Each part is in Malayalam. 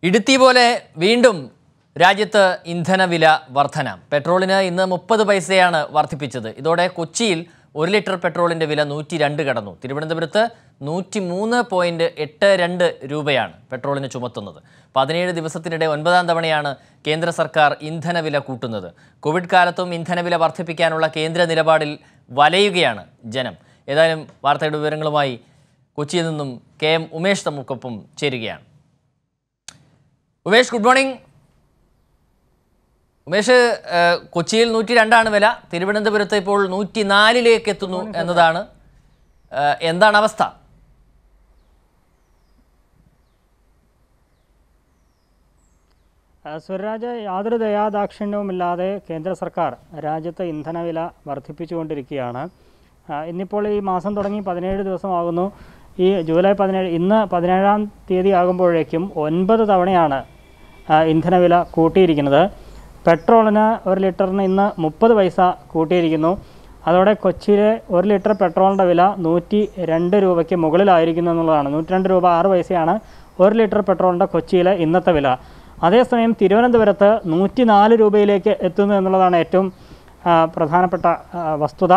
ഇടുത്തി പോലെ വീണ്ടും രാജ്യത്ത് ഇന്ധനവില വർധന പെട്രോളിന് ഇന്ന് മുപ്പത് പൈസയാണ് വർദ്ധിപ്പിച്ചത് ഇതോടെ കൊച്ചിയിൽ ഒരു ലിറ്റർ പെട്രോളിന്റെ വില നൂറ്റി രണ്ട് കടന്നു തിരുവനന്തപുരത്ത് നൂറ്റി മൂന്ന് പോയിന്റ് എട്ട് രണ്ട് രൂപയാണ് പെട്രോളിന് ചുമത്തുന്നത് പതിനേഴ് ദിവസത്തിനിടെ ഒൻപതാം തവണയാണ് കേന്ദ്ര സർക്കാർ ഇന്ധനവില കൂട്ടുന്നത് കോവിഡ് കാലത്തും ഇന്ധനവില വർദ്ധിപ്പിക്കാനുള്ള കേന്ദ്ര നിലപാടിൽ വലയുകയാണ് ജനം ഏതായാലും വാർത്തയുടെ വിവരങ്ങളുമായി കൊച്ചിയിൽ നിന്നും കെ എം ഉമേഷ് നമുക്കൊപ്പം ചേരുകയാണ് ഉമേഷ് ഗുഡ് മോർണിംഗ് ഉമേഷ് ഏഹ്, കൊച്ചിയിൽ നൂറ്റി രണ്ടാണ് വില തിരുവനന്തപുരത്ത് ഇപ്പോൾ നൂറ്റി നാലിലേക്ക് എത്തുന്നു എന്നതാണ് ഏഹ്, എന്താണ് അവസ്ഥ ആ, സ്വരാജ് യാതൊരു ദയാദാക്ഷിണ്യവുമില്ലാതെ കേന്ദ്ര സർക്കാർ രാജ്യത്ത് ഇന്ധനവില വർദ്ധിപ്പിച്ചുകൊണ്ടിരിക്കുകയാണ് ആ, ഇന്നിപ്പോൾ ഈ മാസം തുടങ്ങി പതിനേഴ് ദിവസമാകുന്നു ഈ ജൂലൈ പതിനേഴ് ഇന്ന് പതിനേഴാം തീയതി ആകുമ്പോഴേക്കും ഒൻപത് തവണയാണ് ആ, ഇന്ധനവില കൂട്ടിയിരിക്കുന്നത് പെട്രോളിന് ഒരു ലിറ്ററിന് ഇന്ന് മുപ്പത് പൈസ കൂട്ടിയിരിക്കുന്നു അതോടെ കൊച്ചിയിലെ ഒരു ലിറ്റർ പെട്രോളിൻ്റെ വില നൂറ്റി രണ്ട് രൂപയ്ക്ക് മുകളിലായിരിക്കുന്നു എന്നുള്ളതാണ് നൂറ്റി രണ്ട് രൂപ ആറ് പൈസയാണ് ഒരു ലിറ്റർ പെട്രോളിൻ്റെ കൊച്ചിയിലെ ഇന്നത്തെ വില അതേസമയം തിരുവനന്തപുരത്ത് നൂറ്റി നാല് രൂപയിലേക്ക് എത്തുന്നു എന്നുള്ളതാണ് ഏറ്റവും ആ, പ്രധാനപ്പെട്ട ആ, വസ്തുത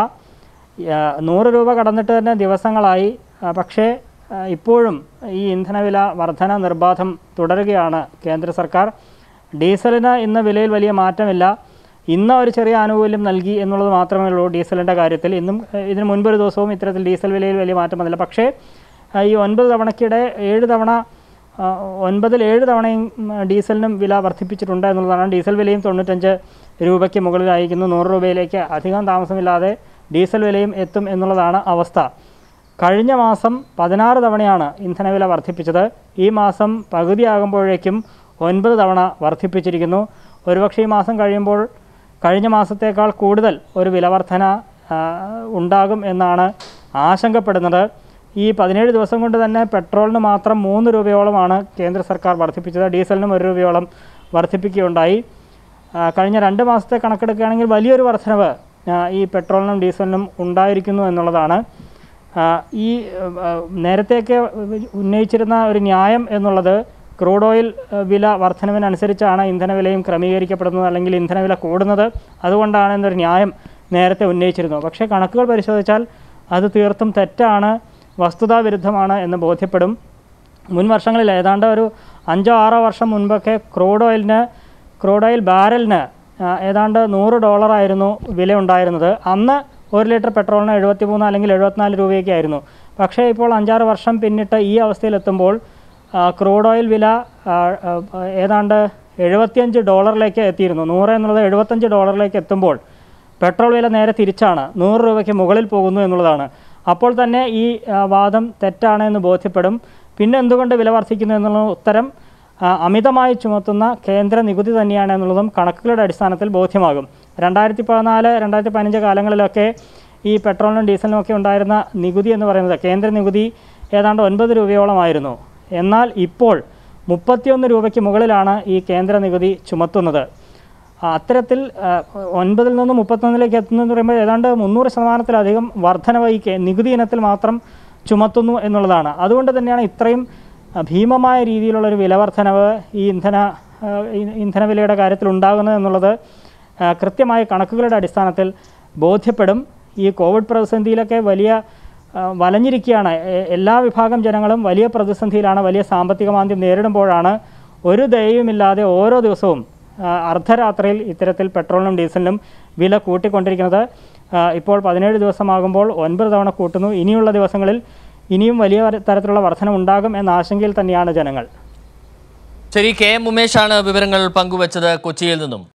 ആ, നൂറ് രൂപ കടന്നിട്ട് തന്നെ ദിവസങ്ങളായി ആ, പക്ഷേ ആ, ഇപ്പോഴും ഈ ഇന്ധനവില വർധന നിർബാധം തുടരുകയാണ് കേന്ദ്ര സർക്കാർ ഡീസലിന് ഇന്ന് വിലയിൽ വലിയ മാറ്റമില്ല ഇന്ന് ഒരു ചെറിയ ആനുകൂല്യം നൽകി എന്നുള്ളത് മാത്രമേ ഉള്ളൂ ഡീസലിൻ്റെ കാര്യത്തിൽ ഇന്നും ഏഹ്, ഇതിന് മുൻപൊരു ദിവസവും ഇത്തരത്തിൽ ഡീസൽ വിലയിൽ വലിയ മാറ്റം വന്നില്ല പക്ഷേ ആ, ഈ ഒൻപത് തവണയ്ക്കിടെ ഏഴ് തവണ ആ, ഒൻപതിൽ ഏഴ് തവണയും ഉം, ഡീസലിനും വില വർദ്ധിപ്പിച്ചിട്ടുണ്ട് എന്നുള്ളതാണ് ഡീസൽ വിലയും തൊണ്ണൂറ്റഞ്ച് രൂപയ്ക്ക് മുകളിലായിരിക്കുന്നു നൂറ് രൂപയിലേക്ക് അധികം താമസമില്ലാതെ ഡീസൽ വിലയും എത്തും എന്നുള്ളതാണ് അവസ്ഥ കഴിഞ്ഞ മാസം പതിനാറ് തവണയാണ് ഇന്ധനവില വർദ്ധിപ്പിച്ചത് ഈ മാസം പകുതിയാകുമ്പോഴേക്കും ഒൻപത് തവണ വർദ്ധിപ്പിച്ചിരിക്കുന്നു ഒരുപക്ഷെ ഈ മാസം കഴിയുമ്പോൾ കഴിഞ്ഞ മാസത്തേക്കാൾ കൂടുതൽ ഒരു വില വർധന ആ, ഉണ്ടാകും എന്നാണ് ആശങ്കപ്പെടുന്നത് ഈ പതിനേഴ് ദിവസം കൊണ്ട് തന്നെ പെട്രോളിന് മാത്രം മൂന്ന് രൂപയോളമാണ് കേന്ദ്ര സർക്കാർ വർദ്ധിപ്പിച്ചത് ഡീസലിനും ഒരു രൂപയോളം വർദ്ധിപ്പിക്കുകയുണ്ടായി ആ, കഴിഞ്ഞ രണ്ട് മാസത്തെ കണക്കെടുക്കുകയാണെങ്കിൽ വലിയൊരു വർധനവ് ആ, ഈ പെട്രോളിനും ഡീസലിനും ഉണ്ടായിരിക്കുന്നു എന്നുള്ളതാണ് ആ, ഈ ആ, നേരത്തെയൊക്കെ ഉന്നയിച്ചിരുന്ന ഒരു ന്യായം എന്നുള്ളത് ക്രൂഡ് ഓയിൽ ആ, വില വർധനവിനനുസരിച്ചാണ് ഇന്ധനവിലയും ക്രമീകരിക്കപ്പെടുന്നത് അല്ലെങ്കിൽ ഇന്ധനവില കൂടുന്നത് അതുകൊണ്ടാണ് എന്നൊരു ന്യായം നേരത്തെ ഉന്നയിച്ചിരുന്നു പക്ഷേ കണക്കുകൾ പരിശോധിച്ചാൽ അത് തീർത്തും തെറ്റാണ് വസ്തുതാവിരുദ്ധമാണ് എന്ന് ബോധ്യപ്പെടും മുൻ വർഷങ്ങളിൽ ഏതാണ്ട് ഒരു അഞ്ചോ ആറോ വർഷം മുൻപൊക്കെ ക്രൂഡ് ഓയിലിന് ക്രൂഡ് ഓയിൽ ബാരലിന് ആ, ഏതാണ്ട് നൂറ് ഡോളറായിരുന്നു വില ഉണ്ടായിരുന്നത് അന്ന് ഒരു ലിറ്റർ പെട്രോളിന് എഴുപത്തി മൂന്ന് അല്ലെങ്കിൽ എഴുപത്തിനാല് രൂപയൊക്കെ ആയിരുന്നു പക്ഷേ ഇപ്പോൾ അഞ്ചാറ് വർഷം പിന്നിട്ട് ഈ അവസ്ഥയിലെത്തുമ്പോൾ ആ, ക്രൂഡ് ഓയിൽ വില ആ, ആ, ഏതാണ്ട് എഴുപത്തിയഞ്ച് ഡോളറിലേക്ക് എത്തിയിരുന്നു നൂറ് എന്നുള്ളത് എഴുപത്തഞ്ച് ഡോളറിലേക്ക് എത്തുമ്പോൾ പെട്രോൾ വില നേരെ തിരിച്ചാണ് നൂറ് രൂപയ്ക്ക് മുകളിൽ പോകുന്നു എന്നുള്ളതാണ് അപ്പോൾ തന്നെ ഈ ആ, വാദം തെറ്റാണ് എന്ന് ബോധ്യപ്പെടും പിന്നെ എന്തുകൊണ്ട് വില വർദ്ധിക്കുന്നു എന്നുള്ള ഉത്തരം ആ, അമിതമായി ചുമത്തുന്ന കേന്ദ്ര നികുതി തന്നെയാണ് എന്നുള്ളതും കണക്കുകളുടെ അടിസ്ഥാനത്തിൽ ബോധ്യമാകും രണ്ടായിരത്തി പതിനാല് രണ്ടായിരത്തി പതിനഞ്ച് കാലങ്ങളിലൊക്കെ ഈ പെട്രോളിനും ഡീസലിനും ഒക്കെ ഉണ്ടായിരുന്ന നികുതി എന്ന് പറയുന്നത് കേന്ദ്ര നികുതി ഏതാണ്ട് ഒൻപത് രൂപയോളമായിരുന്നു എന്നാൽ ഇപ്പോൾ മുപ്പത്തിയൊന്ന് രൂപയ്ക്ക് മുകളിലാണ് ഈ കേന്ദ്ര നികുതി ചുമത്തുന്നത് ആ, അത്തരത്തിൽ ആ, ഒൻപതിൽ നിന്ന് മുപ്പത്തൊന്നിലേക്ക് എത്തുന്നതെന്ന് പറയുമ്പോൾ ഏതാണ്ട് മുന്നൂറ് ശതമാനത്തിലധികം വർധനവ് ഈ കേ- നികുതി ഇനത്തിൽ മാത്രം ചുമത്തുന്നു എന്നുള്ളതാണ് അതുകൊണ്ട് തന്നെയാണ് ഇത്രയും ആ, ഭീമമായ രീതിയിലുള്ള ഒരു വില വർധനവ് ഈ ഇന്ധന ആ, ഈ- ഇന്ധനവിലയുടെ കാര്യത്തിൽ ഉണ്ടാകുന്നത് എന്നുള്ളത് ആ, കൃത്യമായ കണക്കുകളുടെ അടിസ്ഥാനത്തിൽ ബോധ്യപ്പെടും ഈ കോവിഡ് പ്രതിസന്ധിയിലൊക്കെ വലിയ ആ, വലഞ്ഞിരിക്കുകയാണ് എ- എല്ലാ വിഭാഗം ജനങ്ങളും വലിയ പ്രതിസന്ധിയിലാണ് വലിയ സാമ്പത്തിക മാന്ദ്യം നേരിടുമ്പോഴാണ് ഒരു ദയവുമില്ലാതെ ഓരോ ദിവസവും ആ, അർദ്ധരാത്രിയിൽ ഇത്തരത്തിൽ പെട്രോളിനും ഡീസലിനും വില കൂട്ടിക്കൊണ്ടിരിക്കുന്നത് ആ, ഇപ്പോൾ പതിനേഴ് ദിവസമാകുമ്പോൾ ഒൻപത് തവണ കൂട്ടുന്നു ഇനിയുള്ള ദിവസങ്ങളിൽ ഇനിയും വലിയ വര- തരത്തിലുള്ള വർധന ഉണ്ടാകും എന്ന ആശങ്കയിൽ തന്നെയാണ് ജനങ്ങൾ ശരി കെ എം ഉമേഷാണ് വിവരങ്ങൾ പങ്കുവച്ചത് കൊച്ചിയിൽ നിന്നും